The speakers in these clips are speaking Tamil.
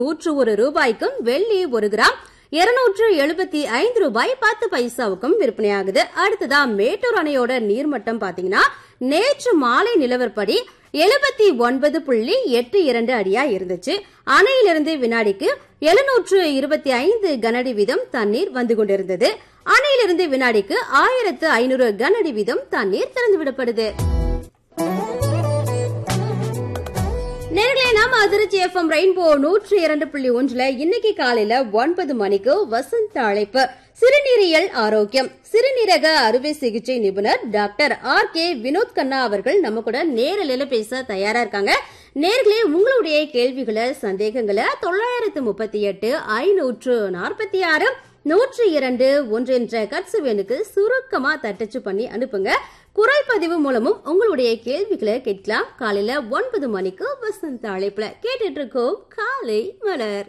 நூற்று ஒரு ரூபாய்க்கும் வெள்ளி ஒரு கிராம் இருநூற்று எழுபத்தி ஐந்து ரூபாய் பத்து பைசாவுக்கும் விற்பனையாகுது அடுத்ததா மேட்டூர் அணையோட நீர்மட்டம் பாத்தீங்கன்னா நேற்று மாலை நிலவரப்படி எழுபத்தி ஒன்பது புள்ளி எட்டு இரண்டு அடியா இருந்துச்சு அணையிலிருந்து வினாடிக்கு எழுநூற்று இருபத்தி ஐந்து கனஅடி வீதம் தண்ணீர் வந்து கொண்டிருந்தது அணையிலிருந்து வினாடிக்கு ஆயிரத்து ஐநூறு கனஅடி வீதம் தண்ணீர் திறந்துவிடப்படுது நேர்களே நாம அதிர்ச்சி எஃப்எம் ரெயின்போ நூற்றி இரண்டு புள்ளி ஒன்றுல இன்னைக்கு காலையில ஒன்பது மணிக்கு வசந்த அழைப்பு சிறுநீரியல் ஆரோக்கியம் சிறுநீரக அறுவை சிகிச்சை நிபுணர் doctor R K Vinod Khanna அவர்கள் நம்ம கூட நேரலையில பேச தயாரா இருக்காங்க நேர்களே உங்களுடைய கேள்விகளை சந்தேகங்களை தொள்ளாயிரத்து முப்பத்தி எட்டு ஐநூற்று நாற்பத்தி ஆறு நூற்றி இரண்டு ஒன்று என்ற கட்சுவேனுக்கு சுருக்கமா தட்டச்சு பண்ணி அனுப்புங்க குரல் பதிவு மூலமும் உங்களுடைய கேள்விகளை கேட்கலாம் காலையில ஒன்பது மணிக்கு வசந்த அழைப்புல கேட்டுட்டு இருக்கோம் காலை மலர்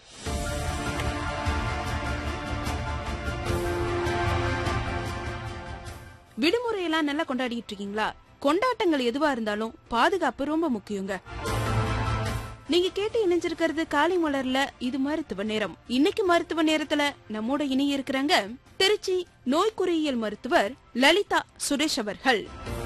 விடுமுறையெல்லாம் நல்லா கொண்டாடிட்டு இருக்கீங்களா கொண்டாட்டங்கள் எதுவா இருந்தாலும் பாதுகாப்பு ரொம்ப முக்கியங்க நீங்க கேட்டு இணைஞ்சிருக்கிறது காலை மலர்ல இது மருத்துவ நேரம் இன்னைக்கு மருத்துவ நேரத்துல நம்மோட இணைய இருக்கிறாங்க திருச்சி நோய் குறியியல் மருத்துவர் லலிதா சுரேஷ் அவர்கள்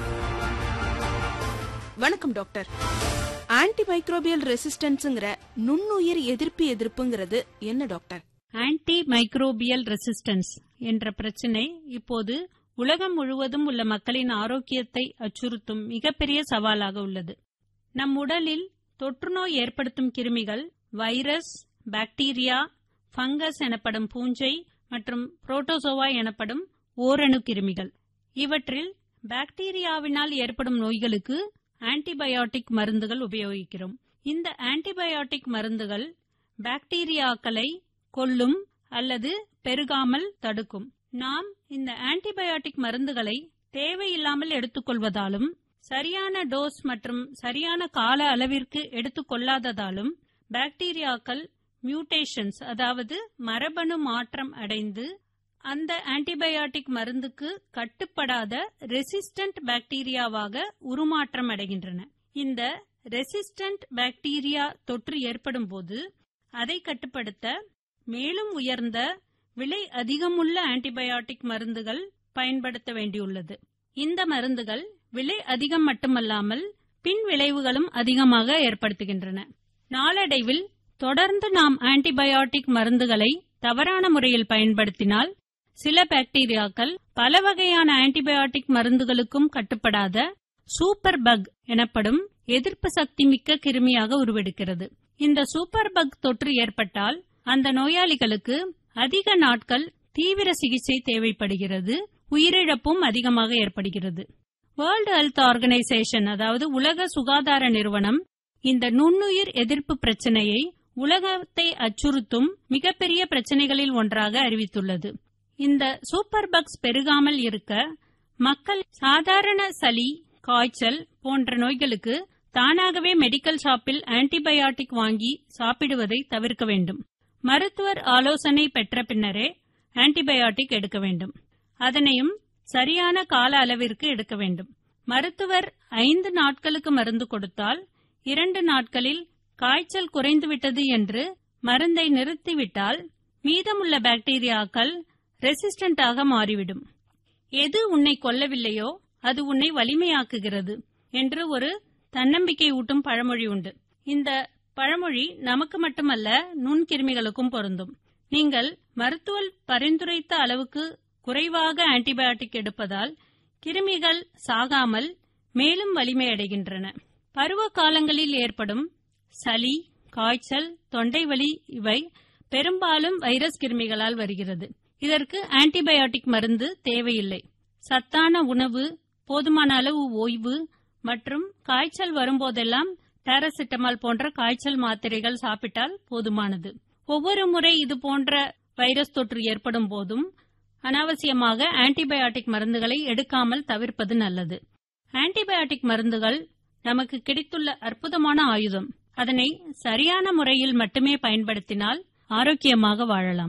வணக்கம் டாக்டர் ஆன்டி மைக்ரோபியல் ரெசிஸ்டன்ஸ்ங்கிற நுண்ணுயிர் எதிர்ப்பு எதிர்ப்புங்கிறது என்ன டாக்டர் ஆன்டி மைக்ரோபியல் ரெசிஸ்டன்ஸ் என்ற பிரச்சினை இப்போது உலகம் முழுவதும் உள்ள மக்களின் ஆரோக்கியத்தை அச்சுறுத்தும் மிகப்பெரிய சவாலாக உள்ளது நம் உடலில் தொற்றுநோய் ஏற்படுத்தும் கிருமிகள் வைரஸ் பாக்டீரியா ஃபங்கஸ் எனப்படும் பூஞ்சை மற்றும் புரோட்டோசோவா எனப்படும் ஓரணு கிருமிகள் இவற்றில் பாக்டீரியாவினால் ஏற்படும் நோய்களுக்கு ஆன்டிபயோட்டிக் மருந்துகள் உபயோகிக்கிறோம் இந்த ஆன்டிபயோட்டிக் மருந்துகள் பாக்டீரியாக்களை கொல்லும் அல்லது பெருகாமல் தடுக்கும் நாம் இந்த ஆன்டிபயோட்டிக் மருந்துகளை தேவையில்லாமல் எடுத்துக்கொள்வதாலும் சரியான டோஸ் மற்றும் சரியான கால அளவிற்கு எடுத்துக்கொள்ளாததாலும் பாக்டீரியாக்கள் மியூட்டேஷன்ஸ் அதாவது மரபணு மாற்றம் அடைந்து அந்த ஆன்டிபயோட்டிக் மருந்துக்கு கட்டுப்படாத ரெசிஸ்டன்ட் பாக்டீரியாவாக உருமாற்றம் அடைகின்றன இந்த ரெசிஸ்டன்ட் பாக்டீரியா தொற்று ஏற்படும் போது அதை கட்டுப்படுத்த மேலும் உயர்ந்த விலை அதிகமுள்ள ஆன்டிபயோட்டிக் மருந்துகள் பயன்படுத்த வேண்டியுள்ளது இந்த மருந்துகள் விலை அதிகம் மட்டுமல்லாமல் பின் விளைவுகளும் அதிகமாக ஏற்படுத்துகின்றன நாளடைவில் தொடர்ந்து நாம் ஆன்டிபயோட்டிக் மருந்துகளை தவறான முறையில் பயன்படுத்தினால் சில பாக்டீரியாக்கள் பல வகையான ஆன்டிபயோட்டிக் மருந்துகளுக்கும் கட்டுப்படாத சூப்பர் பக் எனப்படும் எதிர்ப்பு சக்தி மிக்க கிருமியாக உருவெடுக்கிறது இந்த சூப்பர் பக் தொற்று ஏற்பட்டால் அந்த நோயாளிகளுக்கு அதிக நாட்கள் தீவிர சிகிச்சை தேவைப்படுகிறது உயிரிழப்பும் அதிகமாக ஏற்படுகிறது வேர்ல்டு ஹெல்த் ஆர்கனைசேஷன் அதாவது உலக சுகாதார நிறுவனம் இந்த நுண்ணுயிர் எதிர்ப்பு பிரச்சனையை உலகத்தை அச்சுறுத்தும் மிகப்பெரிய பிரச்சனைகளில் ஒன்றாக அறிவித்துள்ளது இந்த சூப்பர் பக்ஸ் பெருகாமல் இருக்க மக்கள் சாதாரண சளி காய்ச்சல் போன்ற நோய்களுக்கு தானாகவே மெடிக்கல் ஷாப்பில் ஆன்டிபயோட்டிக் வாங்கி சாப்பிடுவதை தவிர்க்க வேண்டும் மருத்துவர் ஆலோசனை பெற்ற பின்னரே ஆன்டிபயோட்டிக் எடுக்க வேண்டும் அதனையும் சரியான கால அளவிற்கு எடுக்க வேண்டும் மருத்துவர் ஐந்து நாட்களுக்கு மருந்து கொடுத்தால் இரண்டு நாட்களில் காய்ச்சல் குறைந்துவிட்டது என்று மருந்தை நிறுத்திவிட்டால் மீதமுள்ள பாக்டீரியாக்கள் ரெசிஸ்டண்டாக மாறிவிடும் எது உன்னை கொல்லவில்லையோ அது உன்னை வலிமையாக்குகிறது என்று ஒரு தன்னம்பிக்கை ஊட்டும் பழமொழி உண்டு இந்த பழமொழி நமக்கு மட்டுமல்ல நுண்கிருமிகளுக்கும் பொருந்தும் நீங்கள் மருத்துவர் பரிந்துரைத்த அளவுக்கு குறைவாக ஆன்டிபயோட்டிக் எடுப்பதால் கிருமிகள் சாகாமல் மேலும் வலிமையடைகின்றன பருவ காலங்களில் ஏற்படும் சளி காய்ச்சல் தொண்டைவலி இவை பெரும்பாலும் வைரஸ் கிருமிகளால் வருகிறது இதற்கு ஆன்டிபயோட்டிக் மருந்து தேவையில்லை சத்தான உணவு போதுமான அளவு ஓய்வு மற்றும் காய்ச்சல் வரும்போதெல்லாம் பாராசிட்டமால் போன்ற காய்ச்சல் மாத்திரைகள் சாப்பிட்டால் போதுமானது ஒவ்வொரு முறை இது போன்ற வைரஸ் தொற்று ஏற்படும் போதும் அனாவசியமாக ஆன்டிபயோட்டிக் மருந்துகளை எடுக்காமல் தவிர்ப்பது நல்லது ஆன்டிபயோட்டிக் மருந்துகள் நமக்கு கிடைத்துள்ள அற்புதமான ஆயுதம் அதனை சரியான முறையில் மட்டுமே பயன்படுத்தினால் ஆரோக்கியமாக வாழலாம்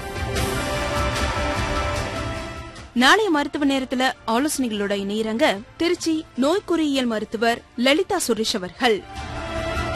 நாளைய மருத்துவ நேரத்துல ஆலோசனைகளோட இணையறாங்க திருச்சி நோய் குறியியல் மருத்துவர் லலிதா சுரேஷ் அவர்கள்